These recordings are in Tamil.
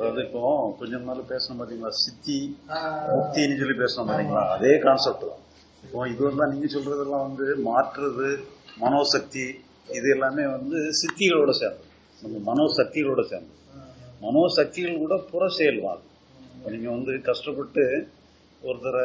அதாவது இப்போ கொஞ்சம் நாள் பேசணும் பாத்தீங்களா சித்தி முக்தின்னு சொல்லி பேசணும் பாத்தீங்களா அதே கான்செப்ட் தான் இப்போ இது வந்து நீங்க சொல்றதெல்லாம் வந்து மாற்றுறது மனோசக்தி இது எல்லாமே வந்து சித்திகளோட சேர்ந்தது நம்ம மனோசக்திகளோட சேர்ந்தது மனோசக்திகள் கூட புற செயல் தான் இப்போ நீங்க வந்து கஷ்டப்பட்டு ஒருத்தரை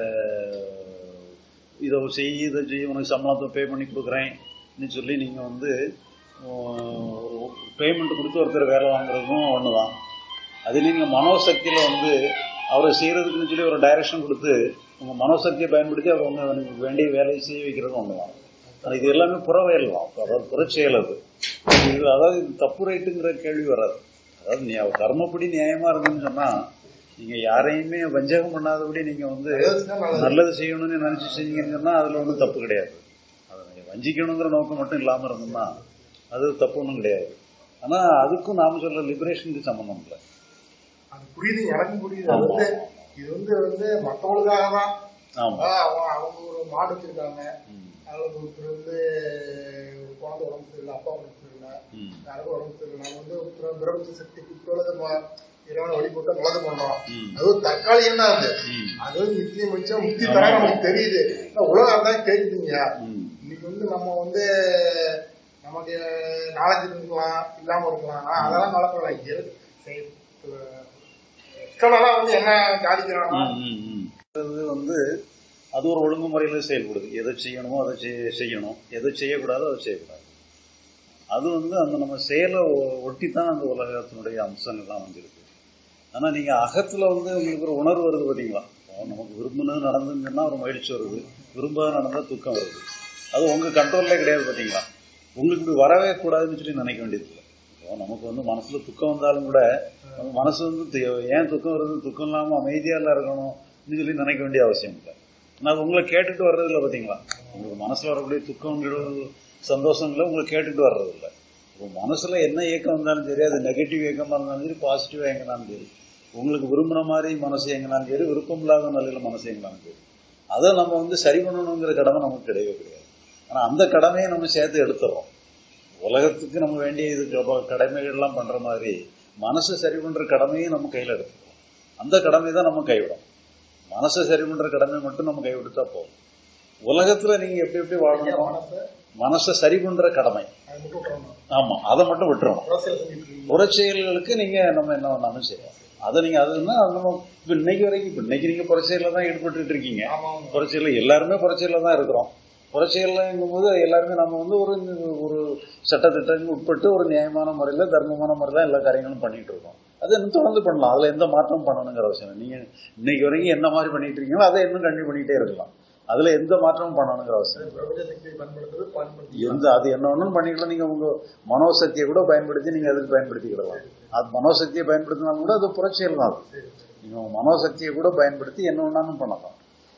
இதை செய் இதை செய் உனக்கு சம்பளத்தை பே பண்ணி கொடுக்குறேன்னு சொல்லி நீங்க வந்து ஒரு பேமெண்ட் கொடுத்து ஒருத்தர் வேலை வாங்குறதும் ஒன்று தான் அது நீங்கள் மனோசக்தியில் வந்து அவரை செய்கிறதுக்குன்னு சொல்லி ஒரு டைரக்ஷன் கொடுத்து உங்கள் மனோசக்தியை பயன்படுத்தி அவர் வந்து அவனுக்கு வேண்டிய வேலையை செய்ய வைக்கிறது ஒன்று தான் ஆனால் இது எல்லாமே புறவேல் தான் அதாவது புறச்செயல் அது இது அதாவது இது தப்பு ரைட்டுங்கிற கேள்வி வராது அதாவது நீ கர்மப்படி நியாயமாக இருந்ததுன்னு சொன்னால் நீங்கள் யாரையுமே வஞ்சகம் பண்ணாதபடி நீங்கள் வந்து நல்லது செய்யணும்னு நினச்சி செஞ்சீங்கன்னு சொன்னால் அதில் ஒன்றும் தப்பு கிடையாது அதை வஞ்சிக்கணுங்கிற நோக்கம் மட்டும் இல்லாமல் இருந்தோம்னா அது தப்பு ஒன்றும் கிடையாது ஆனா அதுக்கும் நாம சொல்ற லிபரேஷனுக்கு சம்பந்தம் இல்லை அது புரியுது எனக்கும் புரியுது அது வந்து இது வந்து வந்து மத்தவங்களுக்காக தான் ஆமா அதான் அவங்க அவங்க ஒரு மாடு வச்சிருக்காங்க ம், அவங்களுக்கு ஒருத்தர் வந்து ஒரு குழந்தை உடம்பு சரியில்லை அப்பா உடம்பு சரியில்லை ம், யாருக்கும் உடம்பு சரியில்லை நம்ம வந்து ஒருத்தர் பிரபஞ்ச சக்தி குற்றோட இறைவனை வழிபட்டு நல்லது பண்றோம் ம், அது ஒரு தற்காலிகம் தான் அது ம், அது வந்து நித்தியம் மிச்சம் முக்தி தர நமக்கு தெரியுது ஆனா உலகம் தான் தெரியுதுங்க ம், இன்னைக்கு வந்து நம்ம வந்து நமக்கு நாலேஜ் இருக்கலாம் இல்லாம இருக்கலாம் ஆனா அதெல்லாம் கலப்படல எக்ஸ்டர்னலா வந்து என்ன சாதிக்கிறாங்கன்னா ம், ம், ம். அது வந்து அது ஒரு ஒழுங்குமுறையில செயல்படுது எதை செய்யணுமோ அதை செய்ய- செய்யணும் எதை செய்யக்கூடாதோ அதை செய்யக்கூடாது அது வந்து அந்த நம்ம செயலை ஒட்டி தான் அந்த உலகத்தினுடைய அம்சங்கள்லாம் வந்திருக்கு ஆனா நீங்க அகத்துல வந்து உங்களுக்கு ஒரு உணர்வு வருது பாத்தீங்களா இப்போ நமக்கு விரும்பினது நடந்துன்னு சொன்னா ஒரு மகிழ்ச்சி வருது விரும்பாத நடந்தா துக்கம் வருது அது உங்க கண்ட்ரோல்லே கிடையாது பாத்தீங்களா உங்களுக்கு இப்படி வரவே கூடாதுன்னு சொல்லி நினைக்க வேண்டியது இல்லை இப்போ நமக்கு வந்து மனசுல துக்கம் வந்தாலும் கூட நம்ம மனசு வந்து து- ஏன் துக்கம் வருது துக்கம் இல்லாம அமைதியா எல்லாம் இருக்கணும்னு சொல்லி நினைக்க வேண்டிய அவசியம் இல்லை ஆனா அது உங்களை கேட்டுட்டு வர்றது இல்லை பாத்தீங்களா உங்களுக்கு மனசுல வரக்கூடிய துக்கங்கிறது சந்தோஷங்களை உங்களை கேட்டுட்டு வர்றது இல்லை இப்போ மனசுல என்ன இயக்கம் வந்தாலும் சரி அது நெகட்டிவ் இயக்கமா இருந்தாலும் சரி பாசிட்டிவா இயங்கினாலும் சரி உங்களுக்கு விரும்புற மாதிரி மனசு இயங்கினாலும் சரி விருப்பம் இல்லாத நிலையில மனசு இயங்கினாலும் சரி அதை நம்ம வந்து சரி பண்ணணுங்கிற கடமை நமக்கு கிடையவே கிடையாது ஆனா அந்த கடமையை நம்ம சேர்த்து எடுத்துறோம் உலகத்துக்கு நம்ம வேண்டிய இது கப- கடமைகள்லாம் பண்ற மாதிரி மனசை சரி பண்ற கடமையை நம்ம கையில எடுத்துக்கிறோம் அந்த கடமை தான் நம்ம கைவிடும் மனசை சரி பண்ற கடமை மட்டும் நம்ம கைவிடுத்தா போதும் உலகத்துல நீங்க எப்படி எப்படி வாழணும் மனசை மனசை சரி பண்ற கடமை அது மட்டும் விட்டுறணும் ஆமா அதை மட்டும் விட்டுறணும் புறசியல் செஞ்சுட்டு இருக்கீங்க புறச்செயல்களுக்கு நீங்க நம்ம என்ன பண்ணாலும் செய்யலாம் அதை நீங்க அதுன்னா அது நம்ம இப்ப இன்னைக்கு வரைக்கும் இப்ப இன்னைக்கு நீங்க புறச்செயல தான் ஈடுபட்டு இருக்கீங்க ஆமா ஆமா புறச்செயல எல்லாருமே புறச்செயல தான் இருக்கிறோம் புறச்செயல்ங்கும் போது எல்லாருமே நம்ம வந்து ஒரு ஒரு சட்டத்திட்டங்களுக்கு உட்பட்டு ஒரு நியாயமான முறையில தர்மமான முறையில் தான் எல்லா காரியங்களும் பண்ணிட்டு இருக்கோம் அதை இன்னும் தொடர்ந்து பண்ணலாம் அதுல எந்த மாற்றம் பண்ணணுங்கிற அவசியம் இல்லை. நீங்க இன்னைக்கு வரைக்கும் என்ன மாதிரி பண்ணிட்டு இருக்கீங்களோ அதை இன்னும் கண்டினியூ பண்ணிட்டே இருக்கலாம் அதுல எந்த மாற்றமும் பண்ணணுங்கிற அவசியம் இல்லை. பிரபஞ்ச சக்தியை பயன்படுத்துறது பயன்படுத்தி எந்த அது என்ன வேணும் பண்ணிக்கலாம் நீங்க உங்க மனோசக்தியை கூட பயன்படுத்தி நீங்க அதுக்கு பயன்படுத்திக்கிடலாம் அது மனோசக்தியை பயன்படுத்தினாலும் கூட அது புரட்சியல் தான் அது. சரி நீங்க உங்க மனோசக்தியை கூட பயன்படுத்தி என்ன வேணாலும் பண்ணலாம்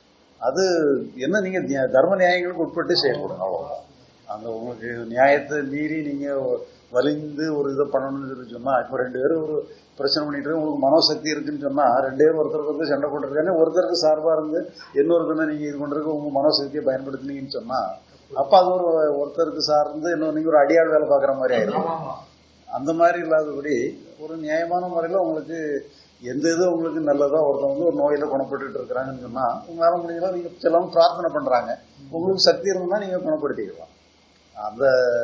அது என்ன நீங்க நியா- தர்ம நியாயங்களுக்கு உட்பட்டு செயல்படும் அவ்வளவுதான் அந்த உங்களுக்கு நியாயத்தை மீறி நீங்க வலிந்து ஒரு இதை பண்ணணும்னு சொல்லி சொன்னா இப்ப ரெண்டு பேரும் ஒரு பிரச்சனை பண்ணிட்டு இருக்கு, உங்களுக்கு மனோசக்தி இருக்குன்னு சொன்னா ரெண்டு பேரும் ஒருத்தருக்கு ஒருத்தர் சண்டை போட்டுருக்காங்க ஒருத்தருக்கு சார்பா இருந்து இன்னொருத்தனை நீங்க இது பண்றதுக்கு உங்க மனோசக்தியை பயன்படுத்தினீங்கன்னு சொன்னா அப்ப அது ஒரு ஒருத்தருக்கு சார்ந்து இன்னும் நீங்க ஒரு அடியாள் வேலை பாக்குற மாதிரி ஆயிடும் ஆமா ஆமா அந்த மாதிரி இல்லாதபடி ஒரு நியாயமான முறையில் உங்களுக்கு எந்த இது உங்களுக்கு நல்லதோ ஒருத்தன் வந்து ஒரு நோயில குணப்பட்டுட்டு இருக்கிறாங்கன்னு சொன்னா உங்களால முடியல நீங்க சிலவங்க பிரார்த்தனை பண்றாங்க உங்களுக்கு சக்தி இருந்ததுன்னா நீங்க குணப்படுத்திக்கலாம் அந்த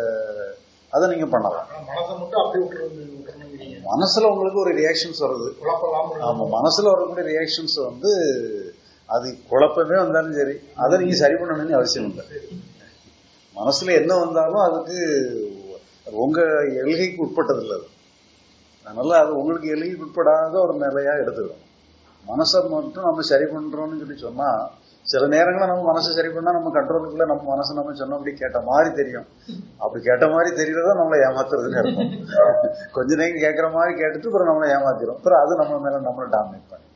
அதை நீங்க பண்ணலாம் ஆனா மனசை மட்டும் அப்படியே விட்டுறது விட்டுறணுங்கிறீங்க மனசுல உங்களுக்கு ஒரு ரியாக்ஷன்ஸ் வருது குழப்பம் இல்லாம ஆமா மனசுல வரக்கூடிய ரியாக்ஷன்ஸ் வந்து அது குழப்பமே வந்தாலும் சரி அதை நீங்க சரி பண்ணணும்னு அவசியம் இல்லை மனசுல என்ன வந்தாலும் அதுக்கு அது உங்க எல்கைக்கு உட்பட்டது இல்லை அது அதனால அது உங்களுக்கு எல்கைக்கு உட்படாத ஒரு நிலையா எடுத்துக்கணும் மனசை மட்டும் நம்ம சரி பண்றோம்னு சொல்லி சொன்னா சில நேரங்களில் நம்ம மனசை சரி பண்ணா நம்ம கண்ட்ரோலுக்குள்ள நம்ம மனசை நம்ம சொன்னபடி கேட்ட மாதிரி தெரியும் அப்படி கேட்ட மாதிரி தெரியறதா நம்மளை ஏமாத்துறதுன்னு இருக்கும் கொஞ்ச நேரம் கேட்கற மாதிரி கேட்டுட்டு அப்புறம் நம்மளை ஏமாத்திரும் அப்புறம் அது நம்ம மேல நம்மளை டாமினேட் பண்ணி